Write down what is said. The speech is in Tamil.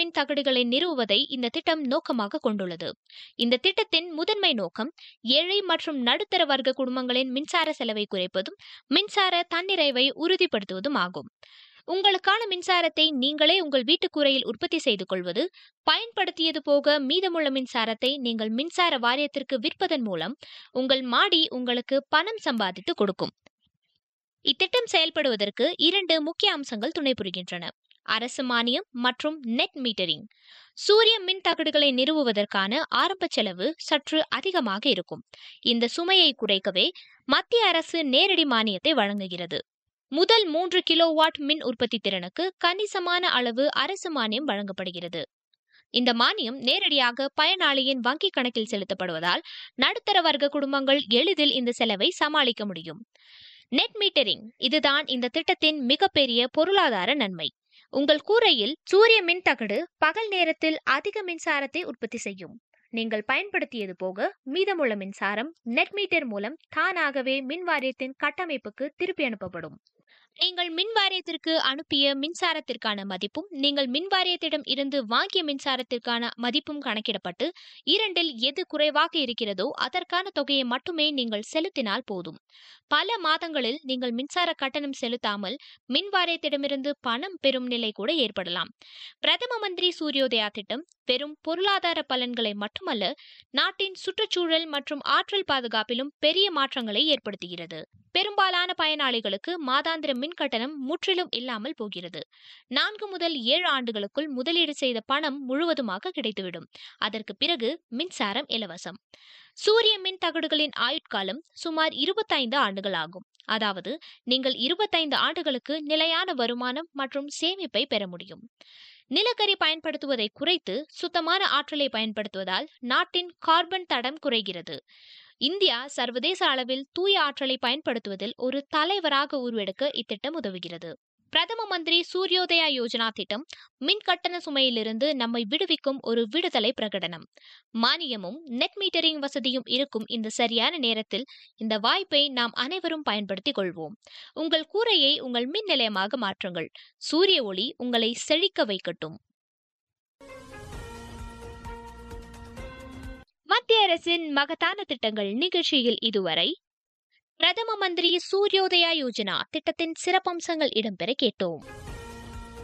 மின் தகடுகளை நிறுவுவதை இந்த திட்டம் நோக்கமாக கொண்டுள்ளது இந்த திட்டத்தின் முதன்மை நோக்கம் ஏழை மற்றும் நடுத்தர வர்க்க குடும்பங்களின் மின்சார செலவை குறைப்பதும் மின்சார தன்னிறைவை உறுதிப்படுத்துவதும் ஆகும் உங்களுக்கான மின்சாரத்தை நீங்களே உங்கள் வீட்டு கூரையில் உற்பத்தி செய்து கொள்வது பயன்படுத்தியது போக மீதமுள்ள மின்சாரத்தை நீங்கள் மின்சார வாரியத்திற்கு விற்பதன் மூலம் உங்கள் மாடி உங்களுக்கு பணம் சம்பாதித்து கொடுக்கும் இத்திட்டம் செயல்படுவதற்கு இரண்டு முக்கிய அம்சங்கள் துணை புரிகின்றன அரசு மானியம் மற்றும் நெட் மீட்டரிங் சூரிய மின் தகடுகளை நிறுவுவதற்கான ஆரம்ப செலவு சற்று அதிகமாக இருக்கும் இந்த சுமையை குறைக்கவே மத்திய அரசு நேரடி மானியத்தை வழங்குகிறது முதல் மூன்று கிலோவாட் மின் உற்பத்தி திறனுக்கு கணிசமான அளவு அரசு மானியம் வழங்கப்படுகிறது இந்த மானியம் நேரடியாக பயனாளியின் வங்கிக் கணக்கில் செலுத்தப்படுவதால் நடுத்தர வர்க்க குடும்பங்கள் எளிதில் இந்த செலவை சமாளிக்க முடியும் நெட் மீட்டரிங் இதுதான் இந்த திட்டத்தின் மிகப்பெரிய பொருளாதார நன்மை உங்கள் கூரையில் சூரிய மின் தகடு பகல் நேரத்தில் அதிக மின்சாரத்தை உற்பத்தி செய்யும் நீங்கள் பயன்படுத்தியது போக மீதமுள்ள மின்சாரம் நெட் மீட்டர் மூலம் தானாகவே மின் வாரியத்தின் கட்டமைப்புக்கு திருப்பி அனுப்பப்படும் நீங்கள் மின் வாரியத்திற்கு அனுப்பிய மின்சாரத்திற்கான மதிப்பும் நீங்கள் மின் வாரியத்திடம் இருந்து வாங்கிய மின்சாரத்திற்கான மதிப்பும் கணக்கிடப்பட்டு இரண்டில் எது குறைவாக இருக்கிறதோ அதற்கான தொகையை மட்டுமே நீங்கள் செலுத்தினால் போதும் பல மாதங்களில் நீங்கள் மின்சார கட்டணம் செலுத்தாமல் மின் வாரியத்திடமிருந்து பணம் பெறும் நிலை கூட ஏற்படலாம் பிரதம மந்திரி சூரியோதயா திட்டம் வெறும் பொருளாதார பலன்களை மட்டுமல்ல நாட்டின் சுற்றுச்சூழல் மற்றும் ஆற்றல் பாதுகாப்பிலும் பெரிய மாற்றங்களை ஏற்படுத்துகிறது பெரும்பாலான பயனாளிகளுக்கு மாதாந்திர மின் கட்டணம் முற்றிலும் இல்லாமல் போகிறது நான்கு முதல் ஏழு ஆண்டுகளுக்குள் முதலீடு செய்த பணம் முழுவதுமாக கிடைத்துவிடும் அதற்கு பிறகு மின்சாரம் இலவசம் சூரிய மின் தகடுகளின் ஆயுட்காலம் சுமார் இருபத்தைந்து ஆண்டுகள் ஆகும் அதாவது நீங்கள் இருபத்தைந்து ஆண்டுகளுக்கு நிலையான வருமானம் மற்றும் சேமிப்பை பெற முடியும் நிலக்கரி பயன்படுத்துவதை குறைத்து சுத்தமான ஆற்றலை பயன்படுத்துவதால் நாட்டின் கார்பன் தடம் குறைகிறது இந்தியா சர்வதேச அளவில் தூய ஆற்றலை பயன்படுத்துவதில் ஒரு தலைவராக உருவெடுக்க இத்திட்டம் உதவுகிறது பிரதம மந்திரி சூரியோதயா யோஜனா திட்டம் மின் கட்டண சுமையிலிருந்து நம்மை விடுவிக்கும் ஒரு விடுதலை பிரகடனம் மானியமும் நெட் மீட்டரிங் வசதியும் இருக்கும் இந்த சரியான நேரத்தில் இந்த வாய்ப்பை நாம் அனைவரும் பயன்படுத்திக் கொள்வோம் உங்கள் கூரையை உங்கள் மின் நிலையமாக மாற்றுங்கள் சூரிய ஒளி உங்களை செழிக்க வைக்கட்டும் மத்திய அரசின் மகத்தான திட்டங்கள் நிகழ்ச்சியில் இதுவரை பிரதம மந்திரி சூரியோதயா யோஜனா திட்டத்தின் சிறப்பம்சங்கள் இடம்பெற கேட்டோம்